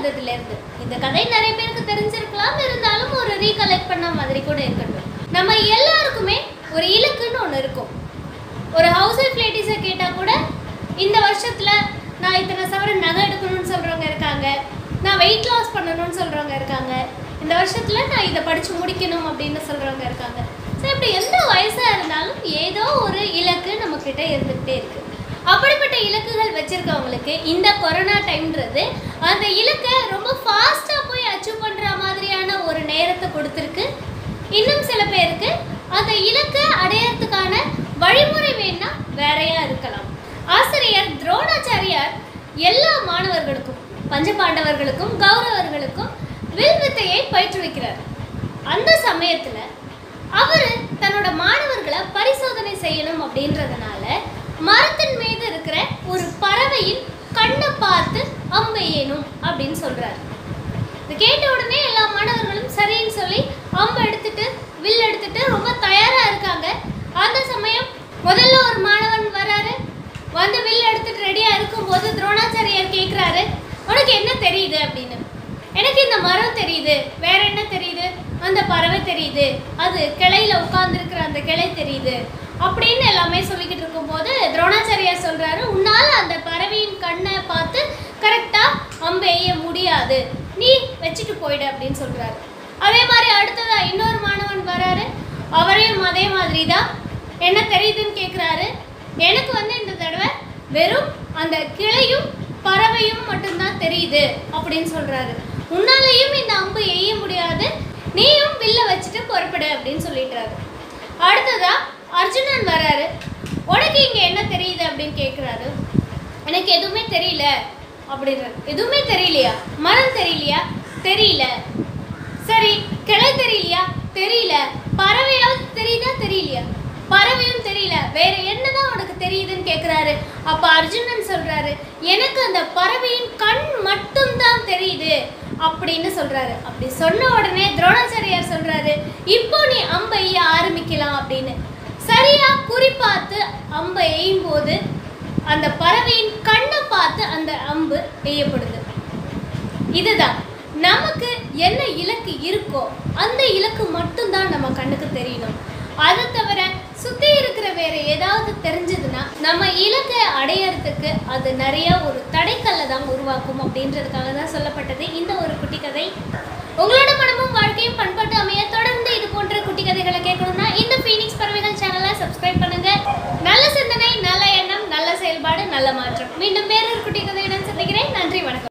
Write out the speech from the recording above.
வந்ததுல இருந்து இந்த கதை நிறைய பேருக்கு தெரிஞ்சிருக்கலாம் இருந்தாலும் ஒரு ரீகலெக்ட் பண்ண மாதிரி கூட இருக்கட்டும் நம்ம எல்லாருக்குமே ஒரு இலக்குன்னு ஒன்று இருக்கும் ஒரு ஹவுஸ் ஒய்ஃப் லேடிஸை கேட்டால் கூட இந்த வருஷத்துல நான் இத்தனை சவரன் நகை எடுக்கணும்னு சொல்றவங்க இருக்காங்க நான் வெயிட் லாஸ் பண்ணணும்னு சொல்றவங்க இருக்காங்க இந்த வருஷத்துல நான் இதை படிச்சு முடிக்கணும் அப்படின்னு சொல்றவங்க இருக்காங்க ஸோ இப்படி எந்த வயசா இருந்தாலும் ஏதோ ஒரு இலக்கு நம்ம கிட்ட இருந்துகிட்டே இருக்கு அப்படிப்பட்ட இலக்குகள் வச்சிருக்கவங்களுக்கு இந்த கொரோனா டைம்ன்றது அந்த இலக்கை ரொம்ப ஃபாஸ்ட்டாக போய் அச்சீவ் பண்ணுற மாதிரியான ஒரு நேரத்தை கொடுத்துருக்கு இன்னும் சில பேருக்கு அந்த இலக்கை அடையறதுக்கான வழிமுறை வேணா வேறையா இருக்கலாம் ஆசிரியர் துரோணாச்சாரியார் எல்லா மாணவர்களுக்கும் பஞ்சபாண்டவர்களுக்கும் கௌரவர்களுக்கும் வில் வித்தையை பயிற்றுவிக்கிறார் அந்த சமயத்துல அவர் தன்னோட மாணவர்களை பரிசோதனை செய்யணும் அப்படின்றதுனால மரத்தின் மீது இருக்கிற ஒரு பறவையின் கண்ணை பார்த்து அம்பெய்யணும் அப்படின்னு சொல்றாரு இது கேட்ட உடனே எல்லா மாணவர்களும் சரின்னு சொல்லி அம்பு எடுத்துட்டு வில் எடுத்துட்டு ரொம்ப தயாரா இருக்காங்க அந்த சமயம் முதல்ல ஒரு மாணவன் வராரு வந்து வில் எடுத்துட்டு ரெடியா இருக்கும்போது துரோணாச்சாரியார் கேக்குறாரு உனக்கு என்ன தெரியுது அப்படின்னு எனக்கு இந்த மரம் தெரியுது வேற என்ன தெரியுது அந்த பறவை தெரியுது அது கிளையில உட்கார்ந்துருக்கிற அந்த கிளை தெரியுது அப்படின்னு எல்லாமே சொல்லிக்கிட்டு இருக்கும்போது துரோணாச்சாரியார் சொல்றாரு உன்னால அந்த பறவையின் கண்ணை பார்த்து கரெக்டா அம்பு எய்ய முடியாது நீ வச்சுட்டு போயிடு அப்படின்னு சொல்றாரு அதே மாதிரி அடுத்ததா இன்னொரு மாணவன் வராரு அவரையும் அதே மாதிரி தான் என்ன தெரியுதுன்னு கேட்குறாரு எனக்கு வந்து இந்த தடவை வெறும் அந்த கிளையும் பறவையும் மட்டும்தான் தெரியுது அப்படின்னு சொல்றாரு உன்னாலையும் இந்த அம்பு எய்ய முடியாது நீயும் வில்ல வச்சுட்டு புறப்படு அப்படின்னு சொல்லிடுறாரு அடுத்ததா அர்ஜுனன் வராரு உனக்கு இங்க என்ன தெரியுது அப்படின்னு கேட்குறாரு எனக்கு எதுவுமே தெரியல அப்படின்றாரு எதுவுமே தெரியலையா மரம் தெரியலையா தெரியல சரி கிளை தெரியலையா தெரியல பறவையாவது தெரியுதா தெரியலையா பறவையும் தெரியல வேற என்னதான் உனக்கு தெரியுதுன்னு கேக்குறாரு அப்ப அர்ஜுனன் சொல்றாரு எனக்கு அந்த பறவையின் கண் மட்டும்தான் தெரியுது அப்படின்னு சொல்றாரு அப்படி சொன்ன உடனே துரோணாச்சாரியார் சொல்றாரு இப்போ நீ அம்பை எய்ய ஆரம்பிக்கலாம் அப்படின்னு சரியா குறிப்பாத்து அம்பை எய்யும் போது அந்த பறவையின் கண்ணை பார்த்து அந்த அம்பு எய்யப்படுது இதுதான் நமக்கு என்ன இலக்கு இருக்கோ அந்த இலக்கு மட்டும்தான் நம்ம கண்ணுக்கு தெரியணும் அதை தவிர சுத்தி இருக்கிற வேற ஏதாவது தெரிஞ்சதுன்னா நம்ம இலக்கை அடையறதுக்கு அது நிறைய ஒரு தடைக்கல்லை தான் உருவாக்கும் அப்படின்றதுக்காக தான் சொல்லப்பட்டது இந்த ஒரு குட்டி கதை உங்களோட மனமும் வாழ்க்கையும் பண்பாட்டு அமைய தொடர்ந்து இது போன்ற குட்டி கதைகளை கேட்கணும்னா இந்த ஃபீனிக்ஸ் பறவைகள் சேனலை சப்ஸ்கிரைப் பண்ணுங்க நல்ல சிந்தனை நல்ல எண்ணம் நல்ல செயல்பாடு நல்ல மாற்றம் மீண்டும் வேறொரு குட்டி கதையுடன் சந்திக்கிறேன் நன்றி வணக்கம்